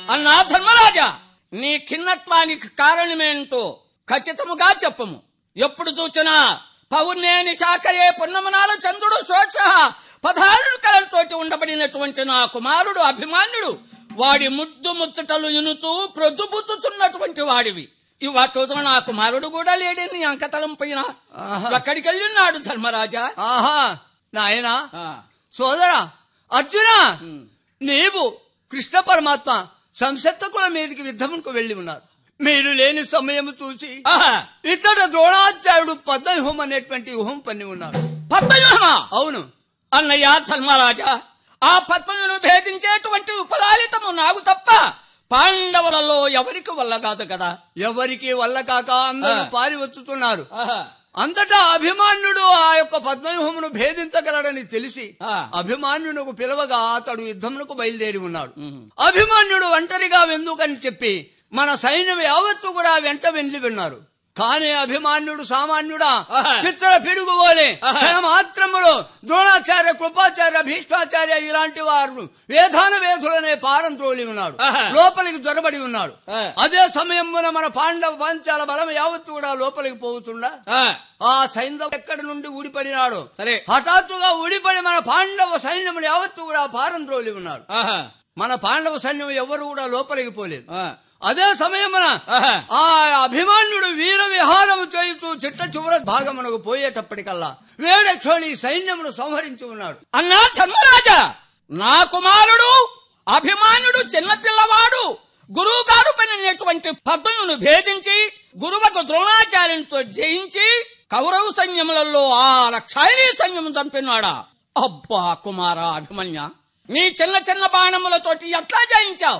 అన్నా ధర్మరాజా నీ ఖిన్నత్వానికి కారణమేంటో ఖచ్చితముగా చెప్పము ఎప్పుడు చూచినా పౌర్ణేని శాఖరే పున్నమనాల చంద్రుడు శోష పదహారు కలలతోటి ఉండబడినటువంటి నా కుమారుడు అభిమాన్యుడు వాడి ముద్దు ముచ్చటలు ఇనుచూ ప్రొద్దుపుచ్చుతున్నటువంటి వాడివి ఇవాటోతో నా కుమారుడు కూడా లేడే నీ అంకతలం పైన ఆహా. ఎక్కడికి వెళ్ళున్నాడు ధర్మరాజా ఆహా నాయనా ఆ, సోదరా అర్జున ఉమ్. నీవు కృష్ణ పరమాత్మ సంసత్తకుల మీదకి యుద్ధమునకు వెళ్లి ఉన్నారు మీరు లేని సమయం చూసి ఆహా, ఇతడు ద్రోణాచార్యుడు పద్మవ్యూహం అనేటువంటి వ్యూహం పన్ని ఉన్నాడు పద్మవ్యూహమా? అవును అన్నయ్య ధర్మరాజా ఆ పద్మను భేదించేటువంటి ఉపలాలితము నాకు తప్ప పాండవులలో ఎవరికి వల్ల కాదు కదా ఎవరికి వల్ల కాక అందరూ ఆ. పారి వచ్చుతున్నారు ఆహా, అంతటా అభిమాన్యుడు ఆ యొక్క పద్మవ్యూహమును భేదించగలడని తెలిసి ఆ. అభిమాన్యునకు పిలవగా అతడు యుద్ధమునకు బయలుదేరి ఉన్నాడు ఉమ్. అభిమాన్యుడు ఒంటరిగా వెందుకని చెప్పి మన సైన్యం యావత్తు కూడా వెంట వెళ్లి విన్నారు కానీ అభిమాన్యుడు సామాన్యుడా ఆహా. చిత్ర పిడుగు పోలే ఆహా. క్షణ మాత్రములో ద్రోణాచార్య కృపాచార్య భీష్మాచార్య ఇలాంటి వారు వేదాన వేధులనే పారం త్రోలి ఉన్నాడు ఆహా. లోపలికి దొరబడి ఉన్నాడు ఆ. అదే సమయమున మన పాండవ పంచాల బలం యావత్తు కూడా లోపలికి పోతుండా ఆ, ఆ సైన్యం ఎక్కడి నుండి ఊడిపడినాడు సరే హఠాత్తుగా ఊడిపడి మన పాండవ సైన్యములు యావత్తు కూడా పారం త్రోలి ఉన్నాడు ఆహా, మన పాండవ సైన్యం ఎవరు కూడా లోపలికి పోలేదు ఆ, అదే సమయమున ఆహా, ఆ అభిమాన్యుడు వీర విహారము చేయుతూ చిట్ట చివర భాగమునకు పోయేటప్పటికల్లా వేడక్షోళి సైన్యమును సంహరించి ఉన్నాడు అన్నా ధర్మరాజా నా కుమారుడు అభిమానుడు చిన్నపిల్లవాడు గురువు గారు పనినటువంటి పద్మను భేదించి గురువకు ద్రోణాచార్యంతో జయించి కౌరవ సైన్యములలో ఆ రక్షాయణీ సైన్యం చంపినాడా అబ్బా కుమార అభిమన్య నీ చిన్న చిన్న బాణములతోటి ఎట్లా జయించావు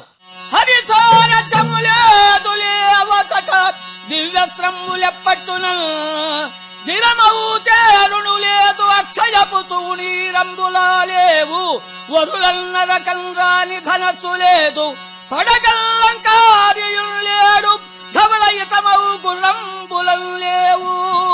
హరిసారచములేదులేవతట దివ్యస్త్రములెప్పట్టున దినమౌతేరును లేదు అక్షయపు తూణీరంబులా లేవు వరులన్నర కంరాని ధనస్సు లేదు పడగల్లంకార్యం లేడు ధవలయితమౌ గుర్రంబులం లేవు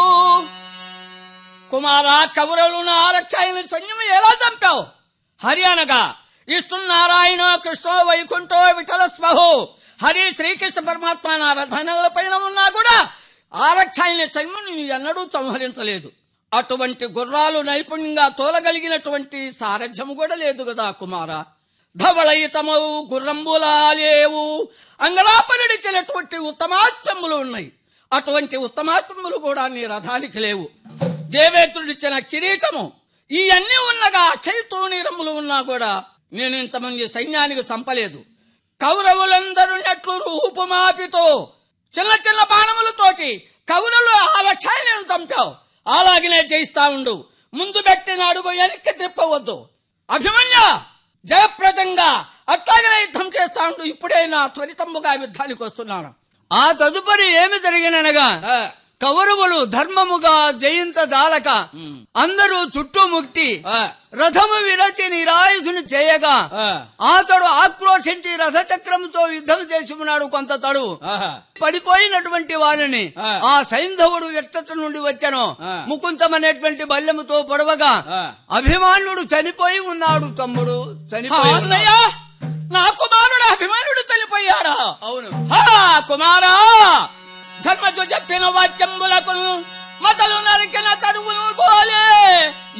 కుమారా కౌరవులు నారక్షాయన సైన్యం ఎలా చంపావు హరి అనగా ఇస్తున్నారాయణ కృష్ణో వైకుంఠో విఠల స్వహో హరి శ్రీకృష్ణ పరమాత్మ నా రథనల పైన ఉన్నా కూడా ఆరక్షాయన సైన్యం నీ ఎన్నడూ సంహరించలేదు అటువంటి గుర్రాలు నైపుణ్యంగా తోలగలిగినటువంటి సారథ్యము కూడా లేదు కదా కుమారా ధవళయితమౌ గుర్రంబులా లేవు అంగరాపనడిచినటువంటి ఉత్తమాస్త్రములు ఉన్నాయి అటువంటి ఉత్తమాస్త్రములు కూడా నీ రథానికి లేవు దేవేంద్రుడిచ్చిన కిరీటము ఇవన్నీ ఉన్నగా అక్షయ తూణీరములు ఉన్నా కూడా నేను ఇంతమంది సైన్యానికి చంపలేదు కౌరవులందరూ నెట్లు రూపుమాపితో చిన్న చిన్న బాణములతోటి కౌరవులు ఆ లక్ష్యాలను చంపావు అలాగనే జయిస్తా ఉండు ముందు పెట్టిన అడుగు వెనక్కి తిప్పవద్దు అభిమన్య జయప్రదంగా అట్లాగనే యుద్ధం చేస్తా ఉండు ఇప్పుడే నా త్వరితముగా యుద్ధానికి వస్తున్నాను ఆ తదుపరి ఏమి జరిగిననగా ఆ, కౌరవులు ధర్మముగా జయించదాలక ఉమ్, అందరూ చుట్టుముక్తి ఆ, రథము విరచి నిరాయుధుని చేయగా ఆ, అతడు ఆక్రోశించి రథచక్రముతో యుద్ధం చేసి ఉన్నాడు కొంత తడువు ఆహా, పడిపోయినటువంటి వారిని ఆ. ఆ సైంధవుడు ఎట్టట నుండి వచ్చాను ఆ. ముకుంతం అనేటువంటి బల్యముతో పొడవగా ఆ. అభిమానుడు చనిపోయి ఉన్నాడు తమ్ముడు చనిపోయి ఉన్నాడు. అన్నయ్య నా కుమారుడు అభిమానుడు చనిపోయాడా అవును హా కుమారా ధర్మజు చెప్పిన వాక్యంబులకు మతలు నరికిన తరువులు పోలే